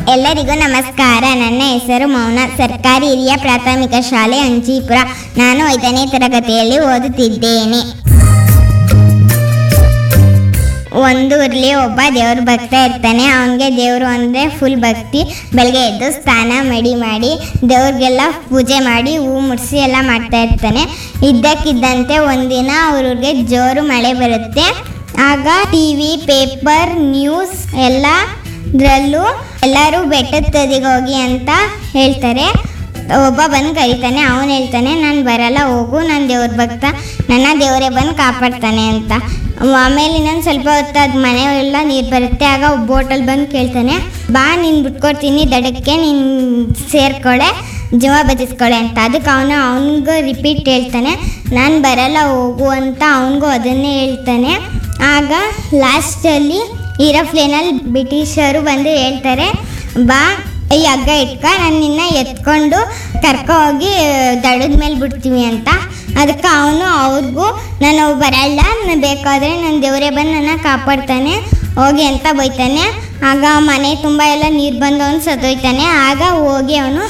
ಎಲ್ಲರಿಗೂ ನಮಸ್ಕಾರ ನನ್ನ ಹೆಸರು ಮೌನ ಸರ್ಕಾರಿ ಹಿರಿಯ ಪ್ರಾಥಮಿಕ ಶಾಲೆ ಅಂಜೀಪುರ ನಾನು ಐದನೇ ತರಗತಿಯಲ್ಲಿ ಓದುತ್ತಿದ್ದೇನೆ ಒಂದು ಊರ್ಲಿ ಒಬ್ಬ ದೇವ್ರ ಭಕ್ತ ಇರ್ತಾನೆ ಅವನಿಗೆ ದೇವರು ಅಂದರೆ ಫುಲ್ ಭಕ್ತಿ ಬೆಳಗ್ಗೆ ಎದ್ದು ಸ್ನಾನ ಮಡಿ ಮಾಡಿ ದೇವ್ರಿಗೆಲ್ಲ ಪೂಜೆ ಮಾಡಿ ಹೂ ಮುಡಿಸಿ ಎಲ್ಲ ಮಾಡ್ತಾ ಇರ್ತಾನೆ ಇದ್ದಕ್ಕಿದ್ದಂತೆ ಒಂದಿನ ಅವ್ರಿಗೆ ಜೋರು ಮಳೆ ಬರುತ್ತೆ ಆಗ ಟಿ ವಿ ಪೇಪರ್ ನ್ಯೂಸ್ ಎಲ್ಲದರಲ್ಲೂ ಎಲ್ಲರೂ ಬೆಟ್ಟದ ತುದಿಗೆ ಹೋಗಿ ಅಂತ ಹೇಳ್ತಾರೆ ಒಬ್ಬ ಬಂದು ಕರೀತಾನೆ ಅವನು ಹೇಳ್ತಾನೆ ನಾನು ಬರಲ್ಲ ಹೋಗು ನಾನು ದೇವ್ರ ಭಕ್ತ ನನ್ನ ದೇವರೇ ಬಂದು ಕಾಪಾಡ್ತಾನೆ ಅಂತ ಆಮೇಲೆ ಇನ್ನೊಂದು ಸ್ವಲ್ಪ ಹೊತ್ತಾದ ಮನೆ ಎಲ್ಲ ನೀರು ಬರುತ್ತೆ ಆಗ ಒಬ್ಬ ಬೋಟಲ್ಲಿ ಬಂದು ಕೇಳ್ತಾನೆ ಬಾ ನೀನು ಬಿಟ್ಕೊಡ್ತೀನಿ ದಡಕ್ಕೆ ನೀನು ಸೇರ್ಕೊಳೆ ಜೀವ ಬದಿಸ್ಕೊಳೆ ಅಂತ ಅದಕ್ಕೆ ಅವನು ಅವನಿಗೂ ರಿಪೀಟ್ ಹೇಳ್ತಾನೆ ನಾನು ಬರಲ್ಲ ಹೋಗು ಅಂತ ಅವನಿಗೂ ಅದನ್ನೇ ಹೇಳ್ತಾನೆ ಆಗ ಲಾಸ್ಟಲ್ಲಿ ಏರೋಪ್ಲೇನಲ್ಲಿ ಬ್ರಿಟಿಷರು ಬಂದು ಹೇಳ್ತಾರೆ ಬಾ ಈ ಹಗ್ಗ ಇಟ್ಕ ನಾನು ನಿನ್ನ ಎತ್ಕೊಂಡು ಕರ್ಕೊ ಹೋಗಿ ದಡದ ಮೇಲೆ ಬಿಡ್ತೀವಿ ಅಂತ ಅದಕ್ಕೆ ಅವನು ಅವ್ರಿಗೂ ನಾನು ಬರಲ್ಲ ನಾನು ಬೇಕಾದರೆ ನನ್ನ ದೇವರೇ ಬಂದು ನನ್ನ ಕಾಪಾಡ್ತಾನೆ ಹೋಗಿ ಅಂತ ಬೈತಾನೆ ಆಗ ಮನೆ ತುಂಬ ಎಲ್ಲ ನೀರು ಬಂದು ಅವನು ಸತ್ತೋಯ್ತಾನೆ ಆಗ ಹೋಗಿ ಅವನು